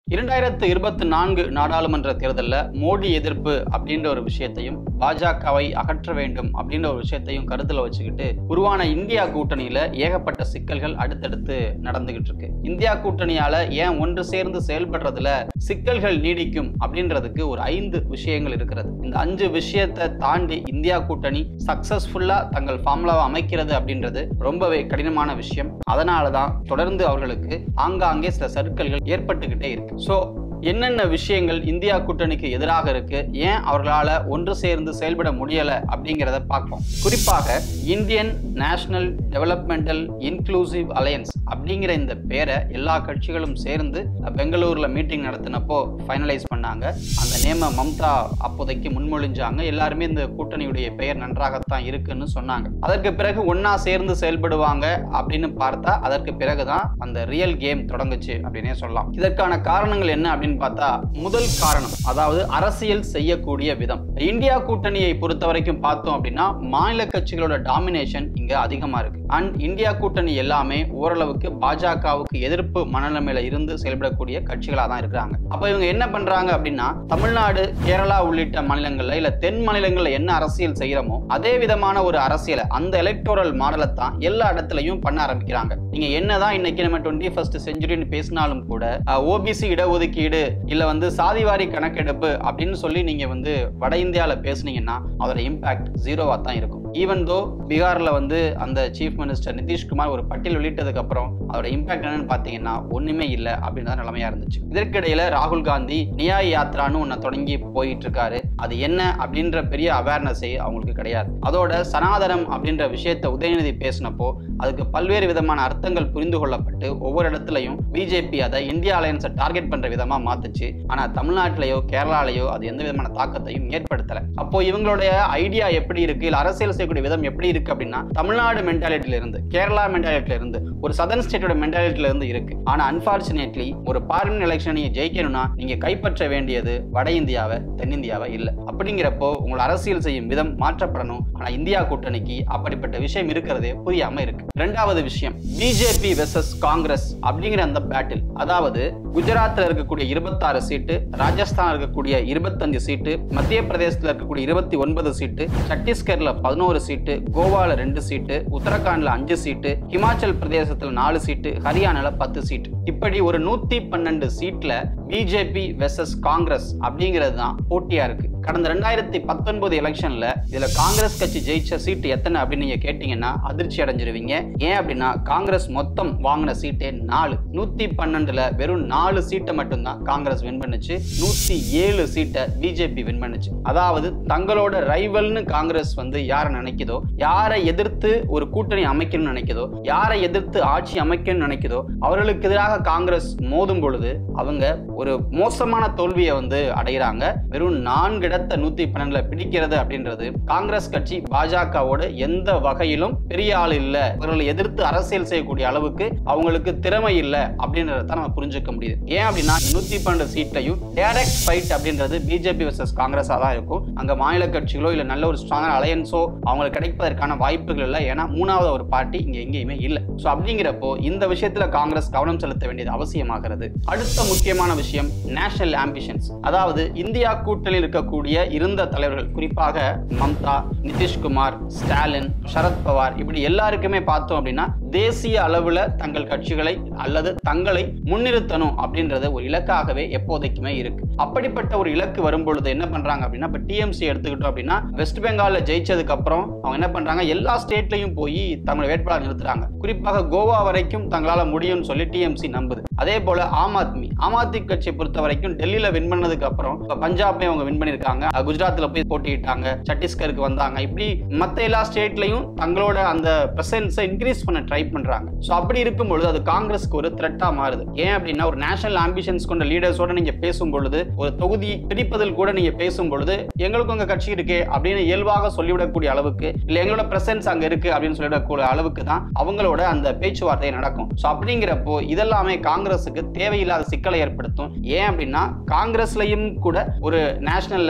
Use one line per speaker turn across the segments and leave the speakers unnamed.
இரண்டாயிரத்து இருபத்தி நான்கு நாடாளுமன்ற தேர்தலில் மோடி எதிர்ப்பு அப்படின்ற ஒரு விஷயத்தையும் பாஜகவை அகற்ற வேண்டும் அப்படின்ற ஒரு விஷயத்தையும் கருத்துல வச்சுக்கிட்டு உருவான இந்தியா கூட்டணியில ஏகப்பட்ட சிக்கல்கள் அடுத்தடுத்து நடந்துகிட்டு இருக்கு இந்தியா கூட்டணியால ஏன் ஒன்று சேர்ந்து செயல்படுறதுல சிக்கல்கள் நீடிக்கும் அப்படின்றதுக்கு ஒரு ஐந்து விஷயங்கள் இருக்கிறது இந்த அஞ்சு விஷயத்தை தாண்டி இந்தியா கூட்டணி சக்சஸ்ஃபுல்லா தங்கள் ஃபார்முலாவை அமைக்கிறது அப்படின்றது ரொம்பவே கடினமான விஷயம் அதனால தான் தொடர்ந்து அவர்களுக்கு ஆங்காங்கே சில சர்க்கிள்கள் ஏற்பட்டுக்கிட்டே இருக்கு ஸோ என்னென்ன விஷயங்கள் இந்தியா கூட்டணிக்கு எதிராக இருக்கு ஏன் அவர்களால் ஒன்று சேர்ந்து செயல்பட முடியல அப்படிங்கிறத பார்ப்போம் குறிப்பாக Indian national developmental inclusive alliance அப்படிங்கிற இந்த பேரை எல்லா கட்சிகளும் சேர்ந்து பெங்களூர்ல மீட்டிங் நடத்தினப்போ ஃபைனலைஸ் பண்ணாங்க அந்த நேம மம்தா அப்போதைக்கு முன்மொழிஞ்சாங்க எல்லாருமே இந்த கூட்டணியுடைய பெயர் நன்றாகத்தான் இருக்குன்னு சொன்னாங்க அதற்கு பிறகு ஒன்னா சேர்ந்து செயல்படுவாங்க அப்படின்னு பார்த்தா அதற்கு பிறகுதான் அந்த ரியல் கேம் தொடங்குச்சு அப்படின்னே சொல்லலாம் இதற்கான காரணங்கள் என்ன அப்படின்னு பார்த்தா முதல் காரணம் அதாவது அரசியல் செய்யக்கூடிய விதம் இந்தியா கூட்டணியை பொறுத்த வரைக்கும் பார்த்தோம் அப்படின்னா மாநில கட்சிகளோட டாமினேஷன் இங்க அதிகமா இருக்கு அண்ட் இந்தியா கூட்டணி எல்லாமே ஓரளவுக்கு பாஜகவுக்கு எதிர்ப்பு மனநிலைமையில இருந்து செயல்படக்கூடிய கட்சிகளா தான் இருக்கிறாங்க அப்ப இவங்க என்ன பண்றாங்க அப்படின்னா தமிழ்நாடு கேரளா உள்ளிட்ட மாநிலங்கள்ல இல்ல தென் மாநிலங்கள்ல என்ன அரசியல் செய்யறோமோ அதே விதமான ஒரு அரசியலை அந்த எலக்டோரல் மாடலை தான் எல்லா இடத்துலயும் பண்ண ஆரம்பிக்கிறாங்க நீங்க என்னதான் இன்னைக்கு நம்ம டுவெண்ட்டி ஃபர்ஸ்ட் செஞ்சுரின்னு பேசினாலும் கூட ஓபிசி இடஒதுக்கீடு இல்ல வந்து சாதிவாரி கணக்கெடுப்பு அப்படின்னு சொல்லி நீங்க வந்து வட இந்தியால பேசுனீங்கன்னா அதோட இம்பாக்ட் ஜீரோவா தான் இருக்கும் ஈவன் தோ பீகார்ல வந்து அந்த சீஃப் மினிஸ்டர் நிதிஷ்குமார் ஒரு பட்டியல் வெளியிட்டதுக்கு அப்புறம் அதோட இம்பாக்ட் என்னன்னு பாத்தீங்கன்னா ஒண்ணுமே இல்லை அப்படின்ற நிலைமையா இருந்துச்சு இதற்கிடையில ராகுல் காந்தி நியாய் யாத்ரான்னு ஒன்னு தொடங்கி போயிட்டு இருக்காரு அது என்ன அப்படின்ற பெரிய அவேர்னஸே அவங்களுக்கு கிடையாது அதோட சனாதனம் அப்படின்ற விஷயத்த உதயநிதி பேசினப்போ அதுக்கு பல்வேறு விதமான அர்த்தங்கள் புரிந்து கொள்ளப்பட்டு ஒவ்வொரு இடத்துலையும் பிஜேபி அதை இந்தியா அலையன்ஸை டார்கெட் பண்ற விதமா மாத்துச்சு ஆனா தமிழ்நாட்டிலேயோ கேரளாலேயோ அது எந்த விதமான தாக்கத்தையும் ஏற்படுத்தல அப்போ இவங்களுடைய ஐடியா எப்படி இருக்கு இல்ல அரசியல் செய்யக்கூடிய விதம் எப்படி இருக்கு அப்படின்னா தமிழ்நாடு மென்டாலிட்டில இருந்து கேரளா மென்டாலிட்டில இருந்து ஒரு சதர்ன் ஸ்டேட்டோட மென்டாலிட்டில இருந்து இருக்கு ஆனா அன்பார்ச்சுனேட்லி ஒரு பார்லிமெண்ட் எலெக்ஷன் நீங்க ஜெயிக்கணும்னா நீங்க கைப்பற்ற வேண்டியது வட இந்தியாவை தென்னிந்தியாவை இல்ல அப்படிங்கிறப்போ உங்களை அரசியல் செய்யும் விதம் மாற்றப்படணும் ஆனா இந்தியா கூட்டணிக்கு அப்படிப்பட்ட விஷயம் இருக்கிறதே புரியாம இருக்கு ரெண்டாவது விஷயம் பிஜேபி வெர்சஸ் காங்கிரஸ் அப்படிங்கிற அந்த பேட்டில் அதாவது குஜராத்ல இருக்கக்கூடிய இருபத்தாறு சீட்டு ராஜஸ்தான் இருக்கக்கூடிய இருபத்தஞ்சு சீட்டு மத்திய பிரதேசத்துல இருக்கக்கூடிய இருபத்தி ஒன்பது சீட்டு சத்தீஸ்கர்ல பதினோரு சீட்டு கோவால ரெண்டு சீட்டு உத்தரகாண்ட்ல அஞ்சு சீட்டு ஹிமாச்சல் பிரதேசத்துல நாலு சீட்டு ஹரியானால பத்து சீட்டு இப்படி ஒரு நூத்தி பன்னெண்டு சீட்ல பிஜேபி வெர்சஸ் காங்கிரஸ் அப்படிங்கிறது தான் போட்டியா இருக்கு கடந்த ரெண்டாயிரத்தி பத்தொன்பது எலெக்ஷன்ல இதுல காங்கிரஸ் கட்சி ஜெயிச்ச சீட்டு எத்தனை அப்படின்னு நீங்க கேட்டீங்கன்னா அதிர்ச்சி அடைஞ்சிருவீங்க ஏன் அப்படின்னா காங்கிரஸ் மொத்தம் வாங்கின சீட்டே நாலு நூத்தி பன்னெண்டுல வெறும் நாலு சீட்டை மட்டும்தான் காங்கிரஸ் வின் பண்ணுச்சு நூத்தி ஏழு சீட்டை பிஜேபி வின் பண்ணுச்சு அதாவது தங்களோட ரைவல்னு காங்கிரஸ் வந்து யாரை நினைக்குதோ யாரை எதிர்த்து ஒரு கூட்டணி அமைக்கணும்னு நினைக்குதோ யாரை எதிர்த்து ஆட்சி அமைக்கணும்னு நினைக்குதோ அவர்களுக்கு எதிராக காங்கிரஸ் மோதும் பொழுது அவங்க ஒரு மோசமான தோல்வியை வந்து அடைகிறாங்க வெறும் நான்கு இடத்தை நூத்தி பன்னெண்டுல பிடிக்கிறது அப்படின்றது காங்கிரஸ் கட்சி பாஜகவோட எந்த வகையிலும் பெரிய ஆள் இல்ல இவர்களை எதிர்த்து அரசியல் செய்யக்கூடிய அளவுக்கு அவங்களுக்கு திறமை இல்ல அப்படின்றத தான் நம்ம புரிஞ்சுக்க முடியுது ஏன் அப்படின்னா நூத்தி பன்னெண்டு சீட்டையும் டைரக்ட் ஃபைட் அப்படின்றது பிஜேபி வர்சஸ் காங்கிரஸா தான் இருக்கும் அங்க மாநில கட்சிகளோ இல்ல நல்ல ஒரு ஸ்ட்ராங் அலையன்ஸோ அவங்களுக்கு கிடைப்பதற்கான வாய்ப்புகள் இல்லை ஏன்னா மூணாவது ஒரு பார்ட்டி இங்க எங்கேயுமே இல்ல சோ அப்படிங்கிறப்போ இந்த விஷயத்துல காங்கிரஸ் கவனம் செலுத்த வேண்டியது அவசியமாகிறது அடுத்த முக்கியமான விஷயம் நேஷனல் ஆம்பிஷன்ஸ் அதாவது இந்தியா கூட்டணியில் இருக்கக்கூடிய இருந்த தலைவர்கள் குறிப்பாக மம்தா நிதிஷ்குமார் ஸ்டாலின் சரத்பவார் இப்படி எல்லாருக்குமே பார்த்தோம் அப்படின்னா தேசிய அளவுல தங்கள் கட்சிகளை அல்லது தங்களை முன்னிறுத்தணும் அப்படின்றது ஒரு இலக்காகவே எப்போதைக்குமே இருக்கு அப்படிப்பட்ட ஒரு இலக்கு வரும்பொழுது என்ன பண்றாங்க அப்படின்னா இப்ப டிஎம்சி எடுத்துக்கிட்டோம் அப்படின்னா வெஸ்ட் பெங்கால்ல ஜெயிச்சதுக்கு அப்புறம் அவங்க என்ன பண்றாங்க எல்லா ஸ்டேட்லயும் போய் தமிழ் வேட்பாளர் நிறுத்துறாங்க குறிப்பாக கோவா வரைக்கும் தங்களால முடியும்னு சொல்லி டிஎம்சி நம்புது அதே போல ஆம் ஆத்மி ஆம் ஆத்மி கட்சியை பொறுத்த வரைக்கும் டெல்லியில வின் பண்ணதுக்கு அப்புறம் இப்ப பஞ்சாப்லயும் அவங்க வின் பண்ணிருக்காங்க குஜராத்ல போய் போட்டியிட்டாங்க சத்தீஸ்கருக்கு வந்தாங்க இப்படி மத்த எல்லா ஸ்டேட்லயும் தங்களோட அந்த பிரசன்ஸை இன்க்ரீஸ் பண்ண ட்ரை பண்றாங்க ஸோ அப்படி இருக்கும் பொழுது அது காங்கிரஸ்க்கு ஒரு த்ரெட்டா மாறுது ஏன் அப்படின்னா ஒரு நேஷனல் ஆம்பிஷன்ஸ் கொண்ட லீடர்ஸோட நீங்க பேசும் பொழுது ஒரு தொகுதி பிடிப்பதில் கூட நீங்க பேசும் பொழுது எங்களுக்கு உங்க கட்சி இருக்கே அப்படின்னு இயல்பாக சொல்லிவிடக்கூடிய அளவுக்கு இல்ல எங்களோட பிரசன்ஸ் அங்க இருக்கு அப்படின்னு சொல்லிவிடக்கூடிய அளவுக்கு தான் அவங்களோட அந்த பேச்சுவார்த்தை நடக்கும் ஸோ அப்படிங்கிறப்போ இதெல்லாமே காங்கிரஸுக்கு தேவையில்லாத சிக்கலை ஏற்படுத்தும் ஏன் அப்படின்னா காங்கிரஸ்லயும் கூட ஒரு நேஷனல் லெவல்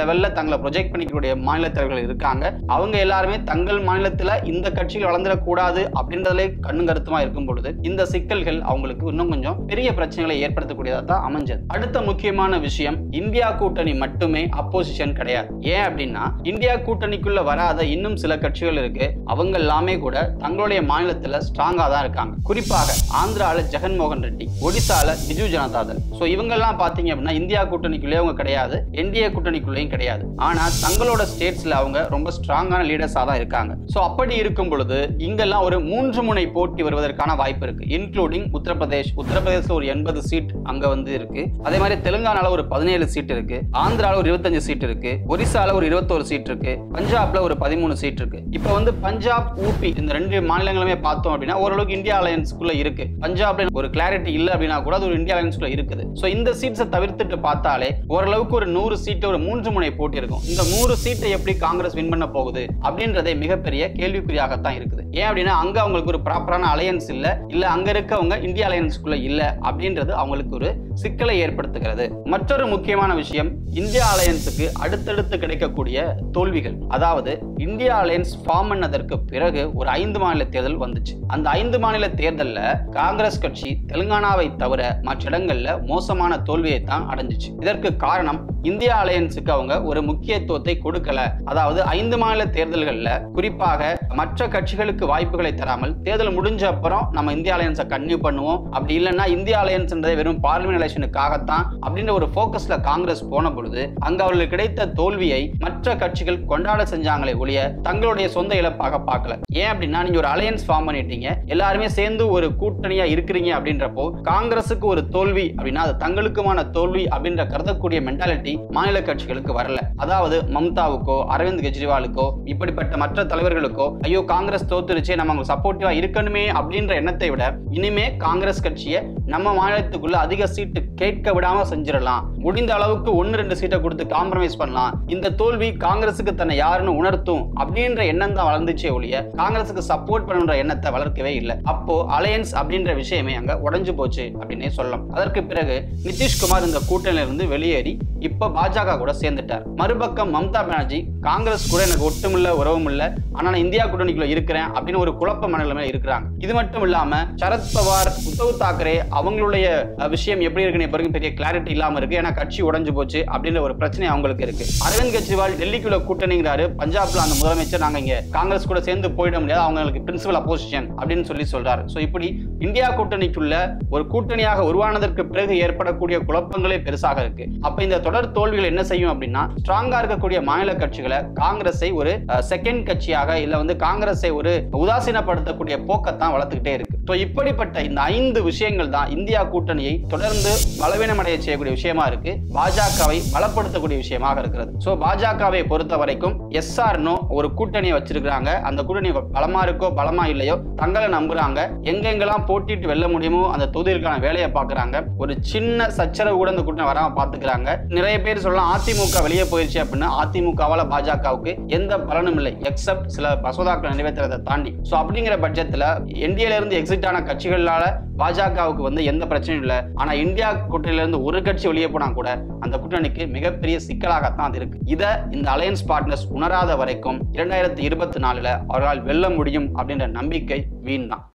லெவல்ல தங்களை ப்ரொஜெக்ட் பண்ணிக்கக்கூடிய மாநில தலைவர்கள் இருக்காங்க அவங்க எல்லாருமே தங்கள் மாநிலத்துல இந்த கட்சிகள் வளர்ந்துடக்கூடாது அப்படின்றதுல கண்ணும் கருத்துமா இருக்கும் பொழுது இந்த சிக்கல்கள் அவங்களுக்கு இன்னும் கொஞ்சம் பெரிய பிரச்சனைகளை ஏற்படுத்தக்கூடியதா தான் அமைஞ்சது அடுத்த முக்கியமான விஷயம் இந்தியா கூட்டணி மட்டுமே அப்போசிஷன் கிடையாது ஏன் அப்படின்னா இந்தியா கூட்டணிக்குள்ள வராத இன்னும் சில கட்சிகள் இருக்கு அவங்க எல்லாமே கூட தங்களுடைய மாநிலத்துல ஸ்ட்ராங்கா தான் இருக்காங்க குறிப்பாக ஆந்திரால ஜெகன்மோகன் ரெட்டி ஒடிசால பிஜு ஜனதா தள் ஸோ இவங்கெல்லாம் பாத்தீங்க அப்படின்னா இந்தியா கூட்டணிக்குள்ளே அவங்க கிடையாது என்டிஏ கூட்டணிக்குள்ளேயும் கிடையாது ஆனா தங்களோட ஸ்டேட்ஸ்ல அவங்க ரொம்ப ஸ்ட்ராங்கான லீடர்ஸா தான் இருக்காங்க ஸோ அப்படி இருக்கும் பொழுது இங்கெல்லாம் ஒரு மூன்று முனை போட்டி வருவதற்கான வாய்ப்பு இருக்கு இன்க்ளூடிங் உத்தரப்பிரதேஷ் உத்தரப்பிரதேசல ஒரு எண்பது சீட் அங்க வந்து இருக்கு அதே மாதிரி தெலுங்கானால ஒரு பதினேழு சீட் இருக்கு ஆந்திரால ஒரு இருபத்தஞ்சு சீட் இருக்கு ஒரிசால ஒரு இருபத்தோரு சீட் இருக்கு பஞ்சாப்ல ஒரு பதிமூணு சீட் இருக்கு இப்போ வந்து பஞ்சாப் ஊபி இந்த ரெண்டு மாநிலங்களுமே பார்த்தோம் அப்படின்னா ஓரளவுக்கு இந்தியா அலையன்ஸ்க்குள்ள இருக்கு பஞ்சாப்ல ஒரு கிளாரிட்டி இல்ல அப்படின்னா கூட அது ஒரு இந்தியா அலையன்ஸ்க்குள்ள இருக்குது ஸோ இந்த சீட்ஸை தவிர்த்துட்டு பார்த்தாலே ஓரளவுக்கு ஒரு நூறு சீட்டு ஒரு மூன்று முனை போட்டி இருக்கும் இந்த நூறு சீட்டை எப்படி காங்கிரஸ் வின் பண்ண போகுது அப்படின்றதே மிகப்பெரிய கேள்விக்குறியாகத்தான் இருக்குது ஏன் அப்படின்னா அங்க அவங்களுக்கு ஒரு ப்ராப்பரான அலையன்ஸ் இல்ல இல்ல அங்க இருக்கவங்க இந்தியா அலையன்ஸ்க்குள்ள இல்ல அப்படின்றது அவங்களுக்கு ஒரு சிக்கலை ஏற்படுத்துகிறது மற்றொரு முக்கியமான விஷயம் இந்தியா அலையன்ஸுக்கு அடுத்தடுத்து கிடைக்கக்கூடிய தோல்விகள் அதாவது இந்தியா அலையன்ஸ் ஃபார்ம் பண்ணதற்கு பிறகு ஒரு ஐந்து மாநில தேர்தல் வந்துச்சு அந்த ஐந்து மாநில தேர்தல்ல காங்கிரஸ் கட்சி தெலுங்கானாவை தவிர மற்ற இடங்கள்ல மோசமான தோல்வியை தான் அடைஞ்சிச்சு இதற்கு காரணம் இந்தியா அலையன்ஸுக்கு அவங்க ஒரு முக்கியத்துவத்தை கொடுக்கல அதாவது ஐந்து மாநில தேர்தல்கள்ல குறிப்பாக மற்ற கட்சிகளுக்கு வாய்ப்புகளை தராமல் தேர்தல் முடிஞ்ச அப்புறம் நம்ம இந்தியா அலையன்ஸை கன்டினியூ பண்ணுவோம் அப்படி இல்லைன்னா இந்தியா அலையன்ஸ்ன்றதை வெறும் பார்லிமெண்ட் எலெக்ஷனுக்காகத்தான் அப்படின்ற ஒரு போக்கஸ்ல காங்கிரஸ் போன பொழுது அங்க அவர்களுக்கு கிடைத்த தோல்வியை மற்ற கட்சிகள் கொண்டாட செஞ்சாங்களே ஒழிய தங்களுடைய சொந்த இழப்பாக பார்க்கல ஏன் அப்படின்னா நீங்க ஒரு அலையன்ஸ் ஃபார்ம் பண்ணிட்டீங்க எல்லாருமே சேர்ந்து ஒரு கூட்டணியா இருக்கிறீங்க அப்படின்றப்போ காங்கிரஸுக்கு ஒரு தோல்வி அப்படின்னா அது தங்களுக்குமான தோல்வி அப்படின்ற கருதக்கூடிய மென்டாலிட்டி மாநில கட்சிகளுக்கு வரல அதாவது மம்தாவுக்கோ அரவிந்த் கெஜ்ரிவாலுக்கோ இப்படிப்பட்ட மற்ற தலைவர்களுக்கோ ஐயோ காங்கிரஸ் தோத்துருச்சே நம்ம அவங்க சப்போர்ட்டிவா இருக்கணுமே அப்படின்ற எண்ணத்தை விட இனிமே காங்கிரஸ் கட்சியை நம்ம மாநிலத்துக்குள்ள அதிக சீட்டு கேட்க விடாம செஞ்சிடலாம் முடிந்த அளவுக்கு ஒன்னு ரெண்டு சீட்டை கொடுத்து காம்ப்ரமைஸ் பண்ணலாம் இந்த தோல்வி காங்கிரஸுக்கு தன்னை யாருன்னு உணர்த்தும் அப்படின்ற எண்ணம் தான் வளர்ந்துச்சே ஒழிய காங்கிரஸுக்கு சப்போர்ட் பண்ணுன்ற எண்ணத்தை வளர்க்கவே இல்லை அப்போ அலையன்ஸ் அப்படின்ற விஷயமே அங்க உடைஞ்சு போச்சு அப்படின்னே சொல்லலாம் அதற்கு பிறகு நிதிஷ்குமார் இந்த கூட்டணியில இருந்து வெளியேறி இப்ப பாஜக கூட சேர்ந்துட்டார் மறுபக்கம் மம்தா பானர்ஜி காங்கிரஸ் கூட எனக்கு ஒட்டுமில்ல உறவும் இல்ல ஆனா நான் இந்தியா கூட்டணிக்குள்ள இருக்கிறேன் அப்படின்னு ஒரு குழப்ப மனநிலைமையில இருக்கிறாங்க இது மட்டும் இல்லாம சரத் பவார் உத்தவ் தாக்கரே அவங்களுடைய அஹ், விஷயம் எப்படி இருக்குன்னு இப்ப வரைக்கும் பெரிய கிளாரிட்டி இல்லாம இருக்கு ஏன்னா கட்சி உடைஞ்சு போச்சு அப்படின்ற ஒரு பிரச்சனை அவங்களுக்கு இருக்கு அரவிந்த் கெஜ்ரிவால் டெல்லிக்குள்ள கூட்டணிங்கிறாரு பஞ்சாப்ல அந்த முதலமைச்சர் நாங்க இங்க காங்கிரஸ் கூட சேர்ந்து போயிட முடியாது அவங்களுக்கு பிரின்சிபல் அப்போசிஷன் அப்படின்னு சொல்லி சொல்றாரு சோ இப்படி இந்தியா கூட்டணிக்குள்ள ஒரு கூட்டணியாக உருவானதற்கு பிறகு ஏற்படக்கூடிய குழப்பங்களே பெருசாக இருக்கு அப்ப இந்த தொடர் தோல்விகள் என்ன செய்யும் அப்படின்னா ஸ்ட்ராங்கா இருக்கக்கூடிய மாநில கட்சிகளை காங்கிரஸை ஒரு செகண்ட் கட்சியாக இல்ல வந்து காங்கிரஸை ஒரு உதாசீனப்படுத்தக்கூடிய போக்கத்தான் வளர்த்துக்கிட்டே இருக்கு ஸோ இப்படிப்பட்ட இந்த ஐந்து விஷயங்கள் தான் இந்தியா கூட்டணியை தொடர்ந்து பலவீனமடைய செய்யக்கூடிய விஷயமா இருக்கு பாஜகவை பலப்படுத்தக்கூடிய விஷயமாக இருக்கிறது ஸோ பாஜகவை பொறுத்த வரைக்கும் எஸ்ஆர் நோ ஒரு கூட்டணியை வச்சிருக்காங்க அந்த கூட்டணி பலமா இருக்கோ பலமா இல்லையோ தங்களை நம்புறாங்க எங்கெங்கெல்லாம் போட்டிட்டு வெல்ல முடியுமோ அந்த தொகுதிகளுக்கான வேலையை பார்க்கறாங்க ஒரு சின்ன சச்சரவு கூட அந்த கூட்டணி வராம பாத்துக்கிறாங்க நிறைய பேர் சொல்லலாம் அதிமுக வெளியே போயிருச்சு அப்படின்னா அதிமுகவால பாஜகவுக்கு எந்த பலனும் இல்லை எக்ஸப்ட் சில மசோதாக்கள் நிறைவேற்றுறதை தாண்டி ஸோ அப்படிங்கிற பட்சத்துல என்டிஏல இருந்து எக்ஸிட் ஆன கட்சிகளால பாஜகவுக்கு வந்து எந்த பிரச்சனையும் இல்லை ஆனா இந்தியா கூட்டணியில இருந்து ஒரு கட்சி வெளியே போனா கூட அந்த கூட்டணிக்கு மிகப்பெரிய சிக்கலாகத்தான் அது இருக்கு இதை இந்த அலையன்ஸ் பார்ட்னர்ஸ் உணராத வரைக்கும் இரண்டாயிரத்தி இருபத்தி நாலுல அவர்களால் வெல்ல முடியும் அப்படின்ற நம்பிக்கை வீண் தான்